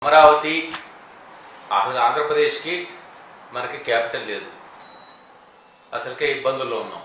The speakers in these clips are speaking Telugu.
అమరావతి అసలు ఆంధ్రప్రదేశ్కి మనకి క్యాపిటల్ లేదు అసలుకే ఇబ్బందుల్లో ఉన్నాం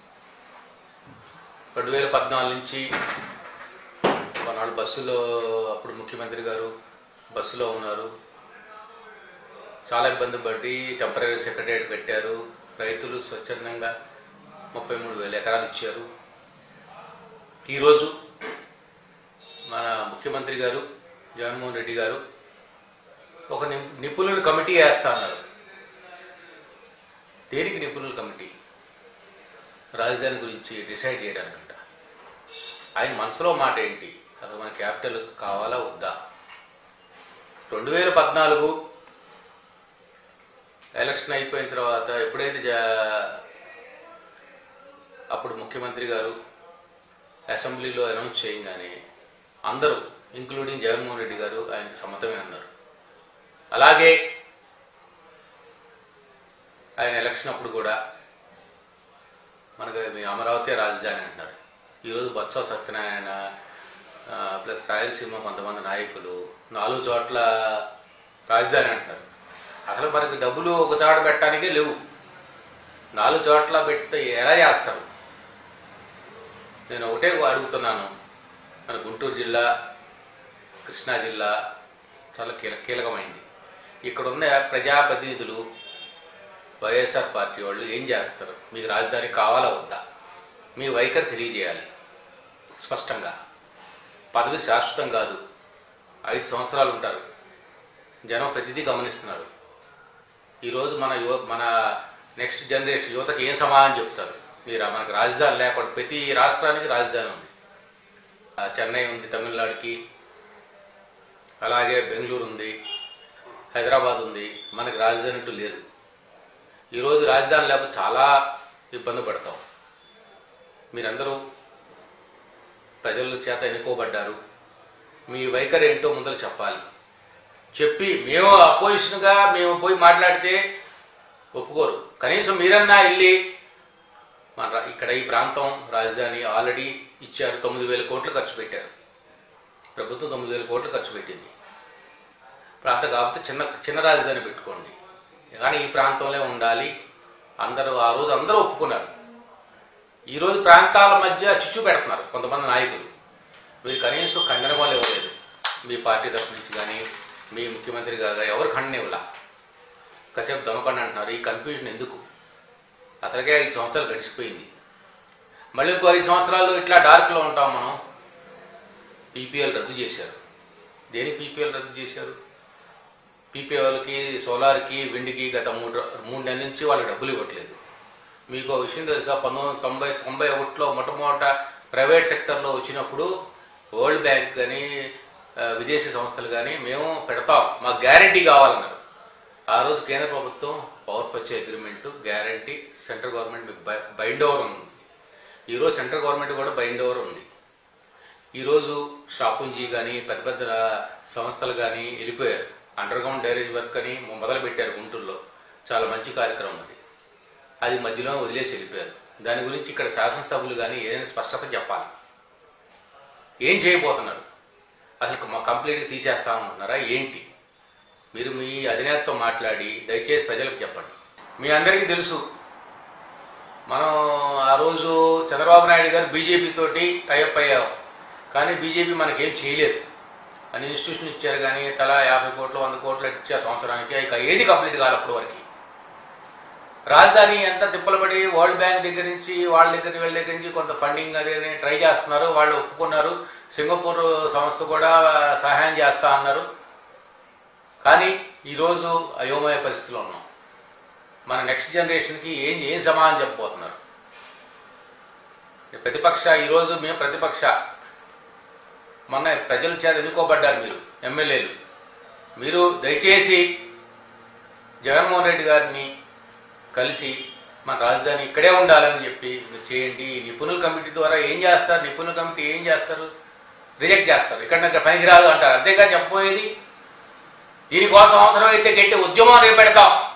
రెండు వేల పద్నాలుగు నుంచి కొన్నాళ్ళు బస్సులో అప్పుడు ముఖ్యమంత్రి గారు బస్సులో ఉన్నారు చాలా ఇబ్బంది పడి టెంపరీ సెక్రటరియట్ పెట్టారు రైతులు స్వచ్ఛందంగా ముప్పై మూడు వేల ఎకరాలు ఇచ్చారు ఈరోజు మన ముఖ్యమంత్రి గారు జగన్మోహన్ రెడ్డి గారు ఒక ని- నిపుణుల కమిటీ వేస్తా అన్నారు దేనికి నిపుణుల కమిటీ రాజధాని గురించి డిసైడ్ చేయడానికంట ఆయన మనసులో మాట ఏంటి అసలు మన క్యాపిటల్ కావాలా వద్దా రెండు వేల పద్నాలుగు ఎలక్షన్ అయిపోయిన తర్వాత ఎప్పుడైతే జా- అప్పుడు ముఖ్యమంత్రి గారు అసెంబ్లీలో అనౌన్స్ చేయగానే అందరూ ఇంక్లూడింగ్ జగన్మోహన్ రెడ్డి గారు ఆయనకి సమ్మతమే అన్నారు అలాగే ఆయన ఎలక్షన్ అప్పుడు కూడా మనకు మీ అమరావతి రాజధాని అంటున్నారు ఈరోజు బొత్స సత్యనారాయణ ఆ, ప్లస్ రాయలసీమ కొంతమంది నాయకులు నాలుగు చోట్ల రాజధాని అంటున్నారు అసలు మనకి డబ్బులు ఒక చోట పెట్టడానికే లేవు నాలుగు చోట్ల పెడితే ఎలా చేస్తారు నేను ఒకటే అడుగుతున్నాను మన గుంటూరు జిల్లా కృష్ణా జిల్లా చాలా కీలక కీలకమైంది ఇక్కడ ఉన్న ప్రజాప్రతినిధులు వైఎస్ఆర్ పార్టీ వాళ్ళు ఏం చేస్తారు మీకు రాజధాని కావాలా వద్దా మీ వైఖరి తెలియజేయాలి స్పష్టంగా పదవి శాశ్వతం కాదు ఐదు సంవత్సరాలు ఉంటారు జనం ప్రతిదీ గమనిస్తున్నారు ఈరోజు మన యువ మన నెక్స్ట్ జనరేషన్ యువతకి ఏం సమాధానం చెప్తారు మీరు మనకు రాజధాని లేకుండా ప్రతి రాష్ట్రానికి రాజధాని ఉంది ఆ, చెన్నై ఉంది తమిళనాడుకి అలాగే బెంగళూరు ఉంది హైదరాబాద్ ఉంది మనకి రాజధాని అంటూ లేదు ఈరోజు రాజధాని లేకపోతే చాలా ఇబ్బంది పడతాం మీరందరూ ప్రజల చేత ఎన్నుకోబడ్డారు మీ వైఖరి ఏంటో ముందర చెప్పాలి చెప్పి మేము అపోజిషన్గా మేము పోయి మాట్లాడితే ఒప్పుకోరు కనీసం మీరన్నా వెళ్ళి మన రా- ఇక్కడ ఈ ప్రాంతం రాజధాని ఆల్రెడీ ఇచ్చారు తొమ్మిది వేల కోట్లు ఖర్చు పెట్టారు ప్రభుత్వం తొమ్మిది వేల కోట్లు ఖర్చు పెట్టింది ఇప్పుడు అంత కాకపోతే చిన్న చిన్న రాజధాని పెట్టుకోండి కానీ ఈ ప్రాంతంలో ఉండాలి అందరూ ఆ రోజు అందరూ ఒప్పుకున్నారు ఈ రోజు ప్రాంతాల మధ్య చిచ్చు పెడుతున్నారు కొంతమంది నాయకులు మీరు కనీసం ఖండన వాళ్ళు ఇవ్వలేదు మీ పార్టీ తరఫు నుంచి కానీ మీ ముఖ్యమంత్రి గారు ఎవరు ఖండన ఇవ్వలా కాసేపు దమకండి అంటున్నారు ఈ కన్ఫ్యూజన్ ఎందుకు అసలుకే ఐదు సంవత్సరాలు గడిచిపోయింది మళ్ళీ ఇంకో ఐదు సంవత్సరాలు ఇట్లా డార్క్లో ఉంటాం మనం పీపీఎల్ రద్దు చేశారు దేనికి పీపీఎల్ రద్దు చేశారు పీపీఎల్కి సోలార్కి విండ్కి గత మూడు మూడు నెలల నుంచి వాళ్ళకి డబ్బులు ఇవ్వట్లేదు మీకు ఒక విషయం తెలుసా పంతొమ్మిది వందల తొంభై తొంభై ఒకటిలో మొట్టమొదట ప్రైవేట్ సెక్టర్లో వచ్చినప్పుడు వరల్డ్ బ్యాంక్ కానీ ఆ, విదేశీ సంస్థలు కానీ మేము పెడతాం మాకు గ్యారంటీ కావాలన్నారు ఆ రోజు కేంద్ర ప్రభుత్వం power purchase agreement guarantee central government మీకు బై- బైండ్ ఓవర్ ఉంది ఈరోజు సెంట్రల్ గవర్నమెంట్ కూడా బైండ్ ఓవర్ ఉంది ఈరోజు షాపుంజీ కానీ పెద్ద పెద్ద సంస్థలు కానీ వెళ్ళిపోయారు అండర్ గ్రౌండ్ డ్రైనేజ్ వర్క్ అని మొదలు పెట్టారు గుంటూరులో చాలా మంచి కార్యక్రమం అది అది మధ్యలో వదిలేసి వెళ్ళిపోయారు దాని గురించి ఇక్కడ శాసనసభ్యులు కానీ ఏదైనా స్పష్టత చెప్పాలి ఏం చేయబోతున్నారు అసలు మా కంప్లీట్గా తీసేస్తామంటున్నారా ఏంటి మీరు మీ అధినేతతో మాట్లాడి దయచేసి ప్రజలకు చెప్పండి మీ అందరికీ తెలుసు మనం ఆ రోజు చంద్రబాబు నాయుడు గారు బీజేపీ తోటి టైఅప్ అయ్యాం కానీ బీజేపీ మనకేం చేయలేదు అన్ని ఇన్స్టిట్యూషన్ ఇచ్చారు కానీ తలా యాభై కోట్లు వంద కోట్లు ఇచ్చారు సంవత్సరానికి ఇక ఏది కంప్లీట్ కాదు అప్పటి వరకు రాజధాని ఎంత తిప్పలబడి వరల్డ్ బ్యాంక్ దగ్గర నుంచి వాళ్ళ దగ్గర వీళ్ళ దగ్గర నుంచి కొంత ఫండింగ్ అది అని ట్రై చేస్తున్నారు వాళ్ళు ఒప్పుకున్నారు సింగపూర్ సంస్థ కూడా సహాయం చేస్తా అన్నారు కానీ ఈరోజు అయోమయ పరిస్థితిలో ఉన్నాం మన నెక్స్ట్ జనరేషన్కి ఏం ఏం సమాధానం చెప్పబోతున్నారు ప్రతిపక్ష ఈరోజు మేము ప్రతిపక్ష మొన్న ప్రజల చేత ఎన్నుకోబడ్డారు మీరు ఎమ్మెల్యేలు మీరు దయచేసి జగన్మోహన్ రెడ్డి గారిని కలిసి మన రాజధాని ఇక్కడే ఉండాలని చెప్పి మీరు చేయండి ఈ నిపుణుల కమిటీ ద్వారా ఏం చేస్తారు నిపుణుల కమిటీ ఏం చేస్తారు రిజెక్ట్ చేస్తారు ఇక్కడ నాకు పనికి రాదు అంటారు అంతేగా చెప్పబోయేది దీనికోసం అవసరమైతే గట్టి ఉద్యమం రేపు పెడతాం